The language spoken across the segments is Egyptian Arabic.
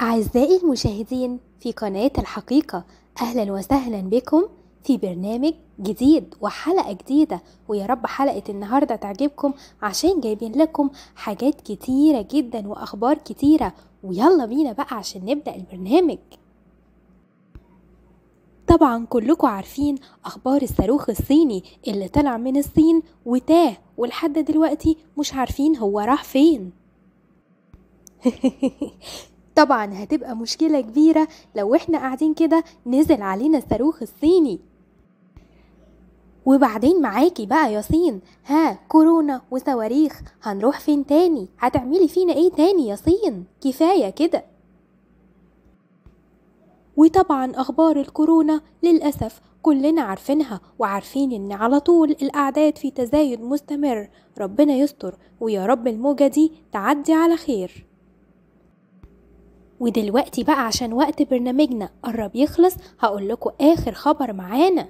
أعزائي المشاهدين في قناة الحقيقة أهلا وسهلا بكم في برنامج جديد وحلقة جديدة ويا رب حلقة النهاردة تعجبكم عشان جايبين لكم حاجات كتيرة جدا وأخبار كتيرة ويلا بينا بقى عشان نبدأ البرنامج طبعا كلكم عارفين أخبار الصاروخ الصيني اللي طلع من الصين وتاه ولحد دلوقتي مش عارفين هو راح فين طبعا هتبقى مشكلة كبيرة لو احنا قاعدين كده نزل علينا الصاروخ الصيني وبعدين معاكي بقى يا صين ها كورونا وصواريخ هنروح فين تاني هتعملي فينا ايه تاني يا صين كفاية كده وطبعا اخبار الكورونا للأسف كلنا عارفينها وعارفين ان على طول الاعداد في تزايد مستمر ربنا يستر ويا رب الموجة دي تعدي على خير ودلوقتي بقى عشان وقت برنامجنا قرب يخلص هقول لكم اخر خبر معانا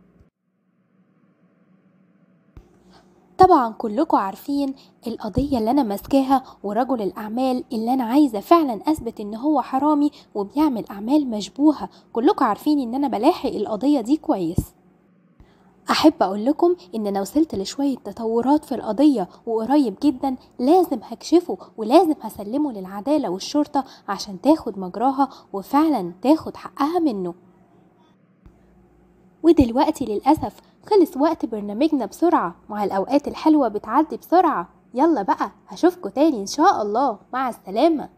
طبعا كلكم عارفين القضية اللي أنا ماسكاها ورجل الأعمال اللي أنا عايزة فعلا أثبت إن هو حرامي وبيعمل أعمال مشبوهة كلكم عارفين إن أنا بلاحق القضية دي كويس أحب أقول لكم إن أنا وصلت لشوية تطورات في القضية وقريب جدا لازم هكشفه ولازم هسلمه للعدالة والشرطة عشان تاخد مجراها وفعلا تاخد حقها منه ودلوقتي للأسف خلص وقت برنامجنا بسرعة مع الأوقات الحلوة بتعدي بسرعة يلا بقى هشوفكوا تاني إن شاء الله مع السلامة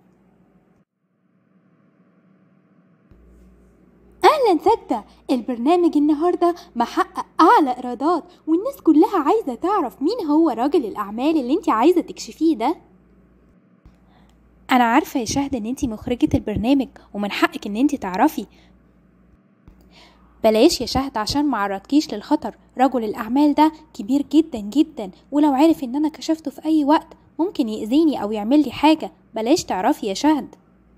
أهلا سجدة البرنامج النهاردة محقق أعلى إيرادات والناس كلها عايزة تعرف مين هو راجل الأعمال اللي انت عايزة تكشفيه ده أنا عارفة يا شهد إن انت مخرجة البرنامج ومن حقك إن انت تعرفي بلاش يا شهد عشان معرضكيش للخطر رجل الأعمال ده كبير جدا جدا ولو عرف إن أنا كشفته في أي وقت ممكن يأذيني أو يعمل لي حاجة بلاش تعرفي يا شهد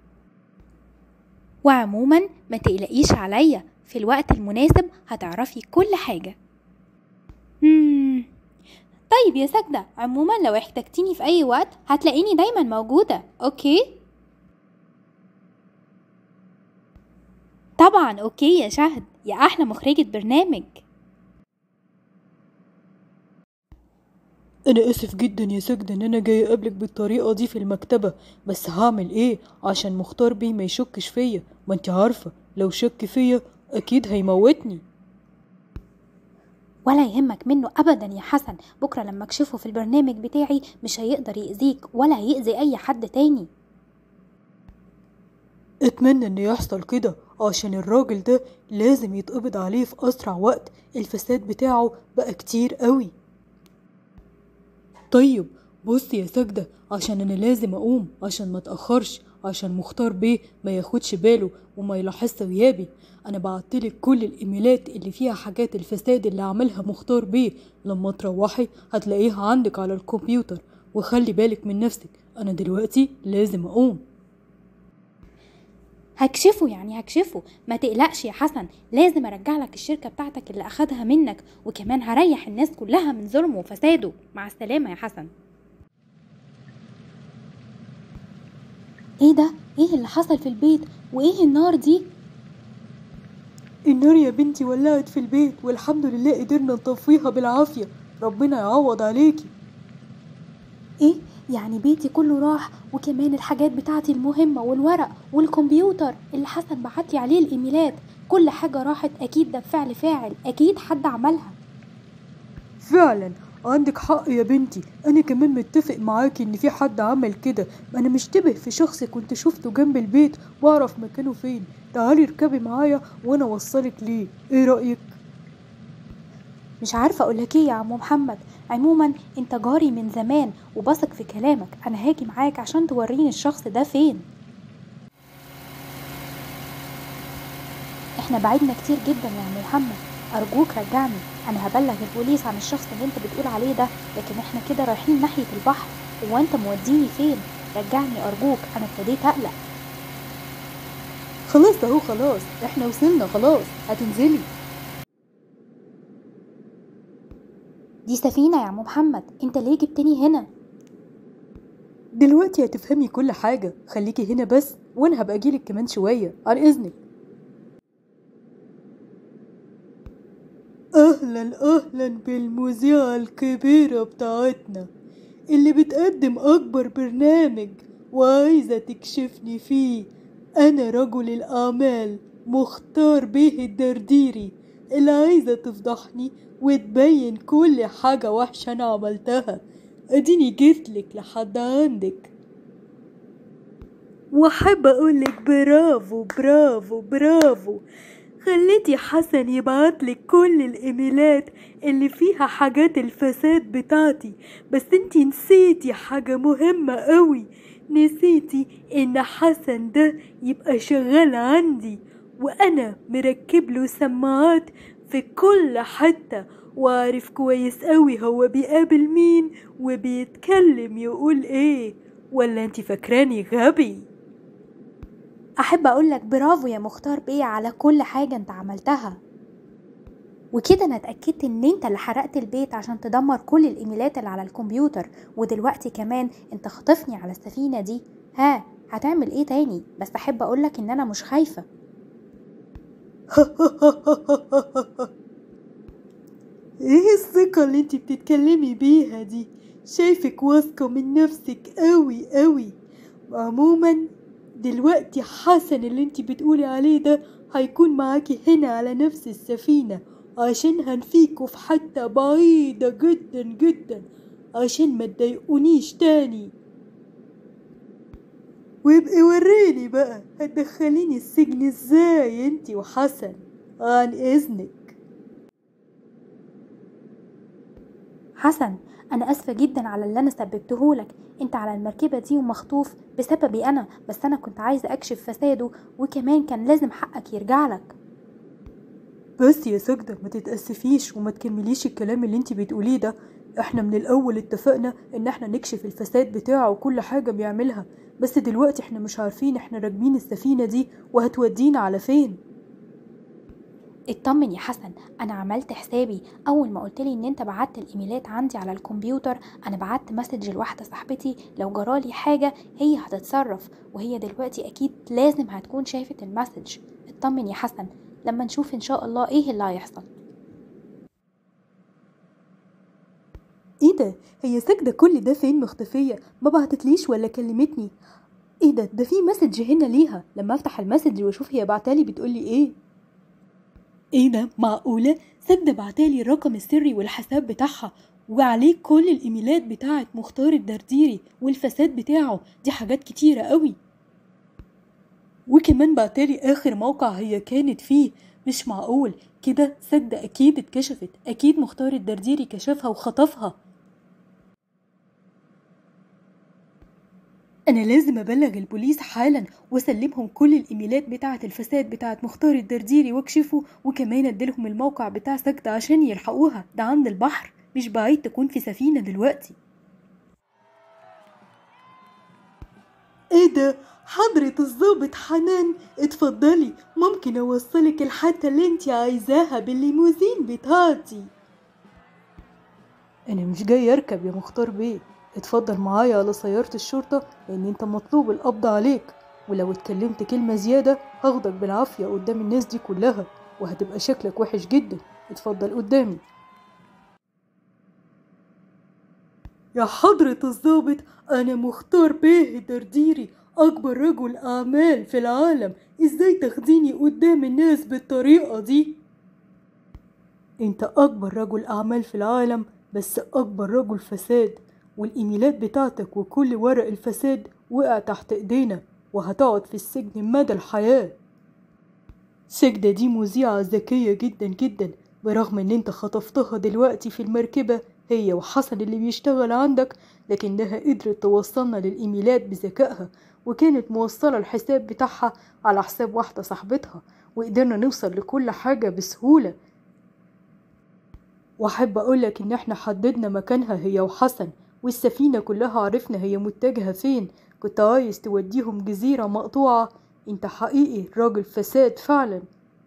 وعموما ما تقلقيش عليا في الوقت المناسب هتعرفي كل حاجة مم. طيب يا سجدة عموما لو احتجتيني في أي وقت هتلاقيني دايما موجودة أوكي؟ طبعا أوكي يا شهد يا أحلى مخرجة برنامج أنا آسف جدا يا سجدة إن أنا جاي أقابلك بالطريقة دي في المكتبة بس هعمل إيه عشان مختار بيه ما يشكش فيا ما أنت عارفة لو شك فيا أكيد هيموتني ولا يهمك منه أبدا يا حسن بكرة لما أكشفه في البرنامج بتاعي مش هيقدر يأذيك ولا هيأذي أي حد تاني أتمنى إن يحصل كده عشان الراجل ده لازم يتقبض عليه في أسرع وقت الفساد بتاعه بقى كتير قوي طيب بص يا سجدة عشان أنا لازم أقوم عشان ما أتأخرش عشان مختار بيه ما ياخدش باله وما يلاحظش غيابي أنا بعتلك كل الإيميلات اللي فيها حاجات الفساد اللي عملها مختار بيه لما تروحي هتلاقيها عندك على الكمبيوتر وخلي بالك من نفسك أنا دلوقتي لازم أقوم هكشفه يعني هكشفه ما تقلقش يا حسن لازم ارجع لك الشركة بتاعتك اللي اخدها منك وكمان هريح الناس كلها من ظلمه وفساده مع السلامة يا حسن ايه ده ايه اللي حصل في البيت وايه النار دي النار يا بنتي ولعت في البيت والحمد لله قدرنا نطفيها بالعافية ربنا يعوض عليكي ايه يعني بيتي كله راح وكمان الحاجات بتاعتي المهمة والورق والكمبيوتر اللي حسن بعتلي عليه الايميلات كل حاجة راحت اكيد ده بفعل فاعل اكيد حد عملها فعلا عندك حق يا بنتي انا كمان متفق معاكي ان في حد عمل كده انا مشتبه في شخص كنت شفته جنب البيت واعرف مكانه فين تعالي اركبي معايا وانا اوصلك ليه ايه رايك مش عارفة اقولك ايه يا عمو محمد عموما انت جاري من زمان وبثق في كلامك انا هاجي معاك عشان توريني الشخص ده فين احنا بعدنا كتير جدا يا عمو محمد ارجوك رجعني انا هبلغ البوليس عن الشخص اللي انت بتقول عليه ده لكن احنا كده رايحين ناحية البحر هو انت موديني فين رجعني ارجوك انا ابتديت اقلق خلاص اهو خلاص احنا وصلنا خلاص هتنزلي دي سفينة يا عمو محمد انت ليه جبتني هنا دلوقتي هتفهمي كل حاجة خليكي هنا بس وانا هبقى اجيلك كمان شوية عن اذنك اهلا اهلا بالمذيعة الكبيرة بتاعتنا اللي بتقدم اكبر برنامج وعايزة تكشفني فيه انا رجل الاعمال مختار بيه الدرديري اللي عايزة تفضحني وتبين كل حاجة وحشة انا عملتها اديني جيتلك لحد عندك واحب اقولك برافو برافو برافو خليتي حسن يبعتلك كل الايميلات اللي فيها حاجات الفساد بتاعتي بس انتي نسيتي حاجة مهمة قوي نسيتي ان حسن ده يبقى شغال عندي وانا مركب له سماعات في كل حتة وعارف كويس قوي هو بيقابل مين وبيتكلم يقول ايه ولا انتي فاكراني غبي احب اقولك برافو يا مختار بيه على كل حاجة انت عملتها وكده انا اتأكدت ان انت اللي حرقت البيت عشان تدمر كل الايميلات اللي على الكمبيوتر ودلوقتي كمان انت خاطفني على السفينة دي ها هتعمل ايه تاني بس احب اقولك ان انا مش خايفة ايه الثقة اللي انتي بتتكلمي بيها دي شايفك واثقة من نفسك قوي قوي عموما دلوقتي حسن اللي انتي بتقولي عليه ده هيكون معاكي هنا على نفس السفينة عشان هنفيكوا في حتة بعيدة جدا جدا عشان ما تضايقونيش تاني ويبقى وريني بقى هتدخليني السجن ازاي انتي وحسن عن اذنك حسن انا اسفة جدا على اللي انا سببتهولك انت على المركبة دي ومخطوف بسببي انا بس انا كنت عايزة اكشف فساده وكمان كان لازم حقك يرجعلك بس يا سجدة ما تتأسفيش وما تكمليش الكلام اللي انتي بتقوليه ده احنا من الاول اتفقنا ان احنا نكشف الفساد بتاعه وكل حاجة بيعملها بس دلوقتي احنا مش عارفين احنا راكبين السفينة دي وهتودينا على فين اطمن يا حسن انا عملت حسابي اول ما قلت لي ان انت بعت الايميلات عندي على الكمبيوتر انا بعت مسج لواحده صاحبتي لو جرالي حاجه هي هتتصرف وهي دلوقتي اكيد لازم هتكون شافت المسج اطمن يا حسن لما نشوف ان شاء الله ايه اللي هيحصل ايه ده هي سجدة كل ده فين مختفية ما بعتتليش ولا كلمتني ايه ده ده في مسج هنا ليها لما افتح المسج واشوف هي بعتالي بتقولي ايه ايه ده معقولة سجدة بعتالي الرقم السري والحساب بتاعها وعليه كل الايميلات بتاعت مختار الدرديري والفساد بتاعه دي حاجات كتيرة قوي وكمان بعتالي اخر موقع هي كانت فيه مش معقول كده سجدة اكيد اتكشفت اكيد مختار الدرديري كشفها وخطفها انا لازم ابلغ البوليس حالا واسلمهم كل الايميلات بتاعه الفساد بتاعه مختار الدرديري واكشفه وكمان اديلهم الموقع بتاع سجدة عشان يلحقوها ده عند البحر مش بعيد تكون في سفينة دلوقتي ايه ده حضرة الضابط حنان اتفضلي ممكن اوصلك الحتة اللي انت عايزاها بالليموزين بتاعتي انا مش جاي اركب يا مختار بيه اتفضل معايا على سيارة الشرطة لان انت مطلوب القبض عليك ولو اتكلمت كلمة زيادة هاخدك بالعافية قدام الناس دي كلها وهتبقى شكلك وحش جدا اتفضل قدامي يا حضرة الضابط أنا مختار بيه درديري أكبر رجل أعمال في العالم إزاي تاخديني قدام الناس بالطريقة دي؟ أنت أكبر رجل أعمال في العالم بس أكبر رجل فساد والإيميلات بتاعتك وكل ورق الفساد وقع تحت إيدينا وهتقعد في السجن مدى الحياة سجدة دي مذيعة ذكية جدا جدا برغم ان انت خطفتها دلوقتي في المركبة هي وحسن اللي بيشتغل عندك لكنها قدرت توصلنا للإيميلات بذكائها وكانت موصلة الحساب بتاعها على حساب واحدة صاحبتها وقدرنا نوصل لكل حاجة بسهولة وأحب أقولك إن إحنا حددنا مكانها هي وحسن والسفينة كلها عرفنا هي متجهة فين كنت عايز توديهم جزيرة مقطوعة انت حقيقي راجل فساد فعلا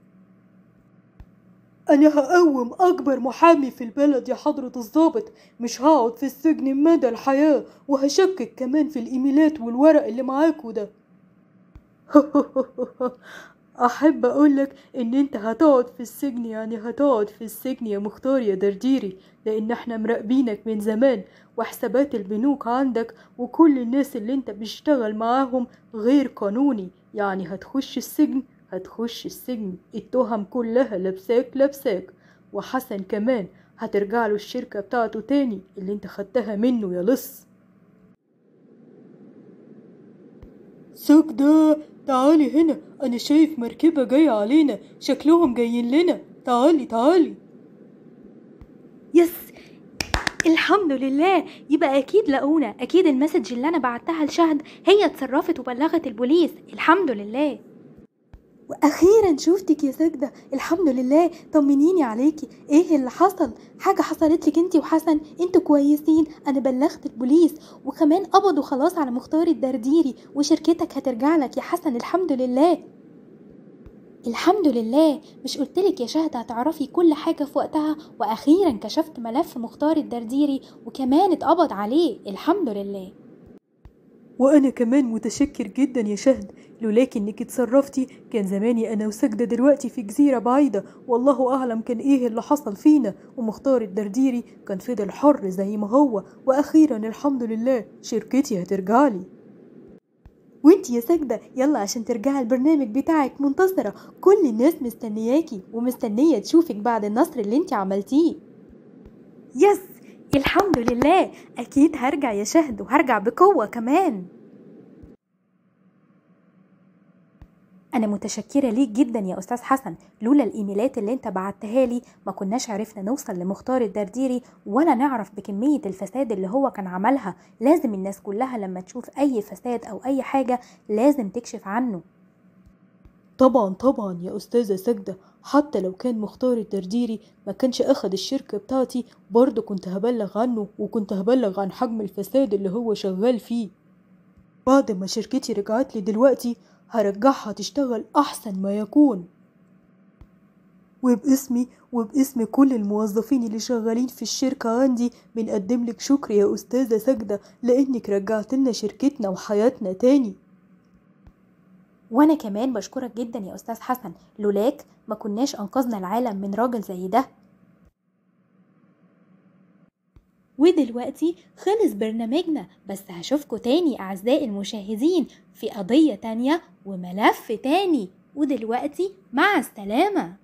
انا هقوم اكبر محامي في البلد يا حضرة الضابط مش هقعد في السجن مدى الحياة وهشكك كمان في الايميلات والورق اللي معاكوا ده أحب أقولك إن أنت هتقعد في السجن يعني هتقعد في السجن يا مختار يا درديري لأن احنا مراقبينك من زمان وحسابات البنوك عندك وكل الناس اللي انت بتشتغل معاهم غير قانوني يعني هتخش السجن هتخش السجن التهم كلها لابساك لابساك وحسن كمان هترجع له الشركة بتاعته تاني اللي انت خدتها منه يا لص سجدة تعالي هنا أنا شايف مركبة جاية علينا شكلهم جايين لنا تعالي تعالي يس الحمد لله يبقى اكيد لقونا اكيد المسج اللي انا بعتها لشهد هي اتصرفت وبلغت البوليس الحمد لله واخيرا شفتك يا سجده الحمد لله طمنيني عليكي ايه اللي حصل حاجه حصلت لك انت وحسن انتوا كويسين انا بلغت البوليس وكمان قبضوا خلاص على مختار الدرديري وشركتك هترجع لك يا حسن الحمد لله الحمد لله مش قلتلك يا شهد هتعرفي كل حاجة في وقتها وأخيرا كشفت ملف مختار الدرديري وكمان اتقبض عليه الحمد لله وأنا كمان متشكر جدا يا شهد لولاك إنك اتصرفتي كان زماني أنا وسجدة دلوقتي في جزيرة بعيدة والله أعلم كان إيه اللي حصل فينا ومختار الدرديري كان فضل حر زي ما هو وأخيرا الحمد لله شركتي هترجعلي وانت يا سجدة يلا عشان ترجعي البرنامج بتاعك منتصرة كل الناس مستنياكي ومستنية تشوفك بعد النصر اللي انت عملتيه يس الحمد لله أكيد هرجع يا شهد وهرجع بقوة كمان أنا متشكرة ليك جدا يا أستاذ حسن لولا الإيميلات اللي أنت بعتها لي ما كناش عرفنا نوصل لمختار الدرديري ولا نعرف بكمية الفساد اللي هو كان عملها لازم الناس كلها لما تشوف أي فساد أو أي حاجة لازم تكشف عنه طبعا طبعا يا أستاذة سجدة حتى لو كان مختار الدرديري ما كانش أخد الشركة بتاعتي برضه كنت هبلغ عنه وكنت هبلغ عن حجم الفساد اللي هو شغال فيه بعد ما شركتي رجعت لي دلوقتي هرجعها تشتغل أحسن ما يكون وباسمي وباسم كل الموظفين اللي شغالين في الشركة عندي بنقدم لك شكر يا أستاذة سجدة لأنك رجعت لنا شركتنا وحياتنا تاني وأنا كمان بشكرك جدا يا أستاذ حسن لولاك ما كناش أنقذنا العالم من راجل زي ده ودلوقتي خلص برنامجنا بس هشوفكوا تاني أعزائي المشاهدين في قضية تانية وملف تاني ودلوقتي مع السلامة